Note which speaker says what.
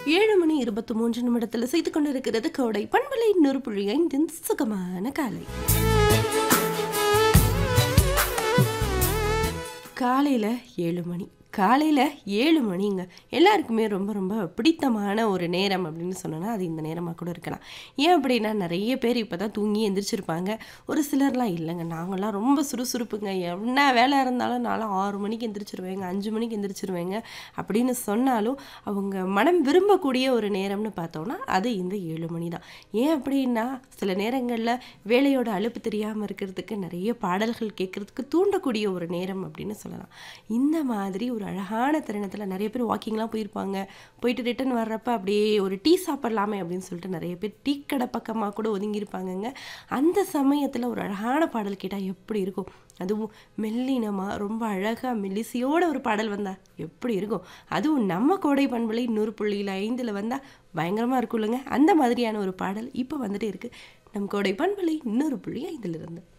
Speaker 1: ஏழு மணி இருபத்தி மூன்று நிமிடத்தில் செய்து கொண்டிருக்கிறது கோடை பண்பலை நூறு புள்ளி ஐந்தின் சுகமான காலை காலையில் ஏழு மணி காலையில் ஏழு மணிங்க எல்லாருக்குமே ரொம்ப ரொம்ப பிடித்தமான ஒரு நேரம் அப்படின்னு சொன்னோன்னா அது இந்த நேரமாக கூட இருக்கலாம் ஏன் அப்படின்னா நிறைய பேர் இப்போ தான் தூங்கி எந்திரிச்சிருப்பாங்க ஒரு சிலர்லாம் இல்லைங்க நாங்களாம் ரொம்ப சுறுசுறுப்புங்க என்ன வேலை இருந்தாலும் நானும் ஆறு மணிக்கு எந்திரிச்சிருவேங்க அஞ்சு மணிக்கு எந்திரிச்சிருவேங்க அப்படின்னு சொன்னாலும் அவங்க மனம் விரும்பக்கூடிய ஒரு நேரம்னு பார்த்தோன்னா அது இந்த ஏழு மணி தான் ஏன் அப்படின்னா சில நேரங்களில் வேலையோட அலுப்பு தெரியாமல் இருக்கிறதுக்கு நிறைய பாடல்கள் கேட்குறதுக்கு தூண்டக்கூடிய ஒரு நேரம் அப்படின்னு சொல்லலாம் இந்த மாதிரி ஒரு அழகான தருணத்தில் நிறைய பேர் வாக்கிங்லாம் போயிருப்பாங்க போயிட்டு ரிட்டன் வர்றப்ப அப்படியே ஒரு டீ சாப்பிடலாமே அப்படின்னு சொல்லிட்டு நிறைய பேர் டீ கடை பக்கமாக கூட ஒதுங்கியிருப்பாங்கங்க அந்த சமயத்தில் ஒரு அழகான பாடல் கேட்டால் எப்படி இருக்கும் அதுவும் மெல்லினமாக ரொம்ப அழகாக மெல்லிசையோட ஒரு பாடல் வந்தால் எப்படி இருக்கும் அதுவும் நம்ம கோடை பண்பலை நூறு புள்ளியில் ஐந்தில் வந்தால் பயங்கரமாக இருக்கும் இல்லைங்க அந்த மாதிரியான ஒரு பாடல் இப்போ வந்துட்டே இருக்குது நம் கோடை பண்பலை இன்னொரு புள்ளி ஐந்திலிருந்து